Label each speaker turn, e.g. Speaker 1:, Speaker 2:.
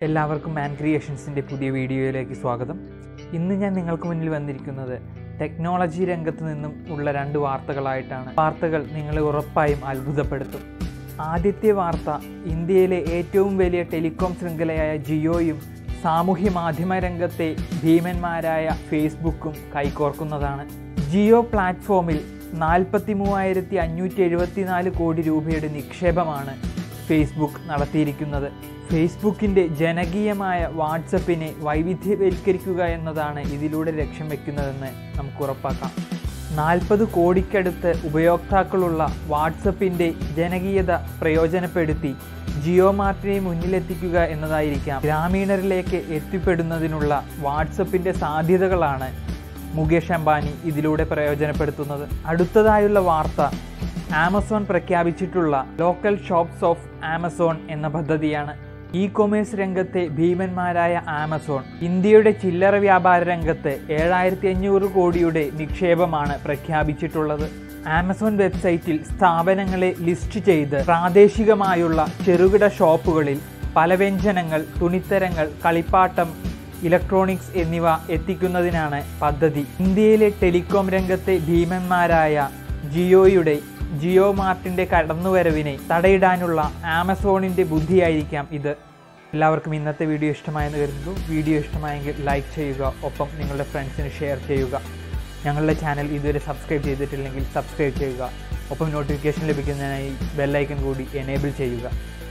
Speaker 1: എല്ലാവർക്കും മാൻ ക്രിയേഷൻസിൻ്റെ പുതിയ വീഡിയോയിലേക്ക് സ്വാഗതം ഇന്ന് ഞാൻ നിങ്ങൾക്ക് മുന്നിൽ വന്നിരിക്കുന്നത് ടെക്നോളജി രംഗത്ത് നിന്നും ഉള്ള രണ്ട് വാർത്തകളായിട്ടാണ് വാർത്തകൾ നിങ്ങളെ ഉറപ്പായും അത്ഭുതപ്പെടുത്തും ആദ്യത്തെ വാർത്ത ഇന്ത്യയിലെ ഏറ്റവും വലിയ ടെലികോം ശൃംഖലയായ ജിയോയും സാമൂഹ്യ മാധ്യമ രംഗത്തെ ഭീമന്മാരായ ഫേസ്ബുക്കും കൈകോർക്കുന്നതാണ് ജിയോ പ്ലാറ്റ്ഫോമിൽ നാൽപ്പത്തി മൂവായിരത്തി അഞ്ഞൂറ്റി എഴുപത്തിനാല് കോടി രൂപയുടെ നിക്ഷേപമാണ് ഫേസ്ബുക്ക് നടത്തിയിരിക്കുന്നത് ഫേസ്ബുക്കിൻ്റെ ജനകീയമായ വാട്സപ്പിനെ വൈവിധ്യവൽക്കരിക്കുക എന്നതാണ് ഇതിലൂടെ ലക്ഷ്യം വെക്കുന്നതെന്ന് നമുക്ക് ഉറപ്പാക്കാം നാൽപ്പത് കോടിക്കടുത്ത് ഉപയോക്താക്കളുള്ള വാട്സപ്പിൻ്റെ ജനകീയത പ്രയോജനപ്പെടുത്തി ജിയോ മാർട്ടിനെ മുന്നിലെത്തിക്കുക എന്നതായിരിക്കാം ഗ്രാമീണരിലേക്ക് എത്തിപ്പെടുന്നതിനുള്ള വാട്സപ്പിൻ്റെ സാധ്യതകളാണ് മുകേഷ് അംബാനി ഇതിലൂടെ പ്രയോജനപ്പെടുത്തുന്നത് അടുത്തതായുള്ള വാർത്ത ആമസോൺ പ്രഖ്യാപിച്ചിട്ടുള്ള ലോക്കൽ ഷോപ്സ് ഓഫ് ആമസോൺ എന്ന പദ്ധതിയാണ് ഇ കൊമേഴ്സ് രംഗത്തെ ഭീമന്മാരായ ആമസോൺ ഇന്ത്യയുടെ ചില്ലറ വ്യാപാര രംഗത്ത് ഏഴായിരത്തി അഞ്ഞൂറ് കോടിയുടെ നിക്ഷേപമാണ് പ്രഖ്യാപിച്ചിട്ടുള്ളത് ആമസോൺ വെബ്സൈറ്റിൽ സ്ഥാപനങ്ങളെ ലിസ്റ്റ് ചെയ്ത് പ്രാദേശികമായുള്ള ചെറുകിട ഷോപ്പുകളിൽ പലവ്യഞ്ജനങ്ങൾ തുണിത്തരങ്ങൾ കളിപ്പാട്ടം ഇലക്ട്രോണിക്സ് എന്നിവ എത്തിക്കുന്നതിനാണ് പദ്ധതി ഇന്ത്യയിലെ ടെലികോം രംഗത്തെ ഭീമന്മാരായ ജിയോയുടെ ജിയോ മാർട്ടിൻ്റെ കടന്നുവരവിനെ തടയിടാനുള്ള ആമസോണിൻ്റെ ബുദ്ധിയായിരിക്കാം ഇത് എല്ലാവർക്കും ഇന്നത്തെ വീഡിയോ ഇഷ്ടമായെന്ന് കരുതുന്നു വീഡിയോ ഇഷ്ടമായെങ്കിൽ ലൈക്ക് ചെയ്യുക ഒപ്പം നിങ്ങളുടെ ഫ്രണ്ട്സിന് ഷെയർ ചെയ്യുക ഞങ്ങളുടെ ചാനൽ ഇതുവരെ സബ്സ്ക്രൈബ് ചെയ്തിട്ടില്ലെങ്കിൽ സബ്സ്ക്രൈബ് ചെയ്യുക ഒപ്പം നോട്ടിഫിക്കേഷൻ ലഭിക്കുന്നതിനായി ബെല്ലൈക്കൺ കൂടി എനേബിൾ ചെയ്യുക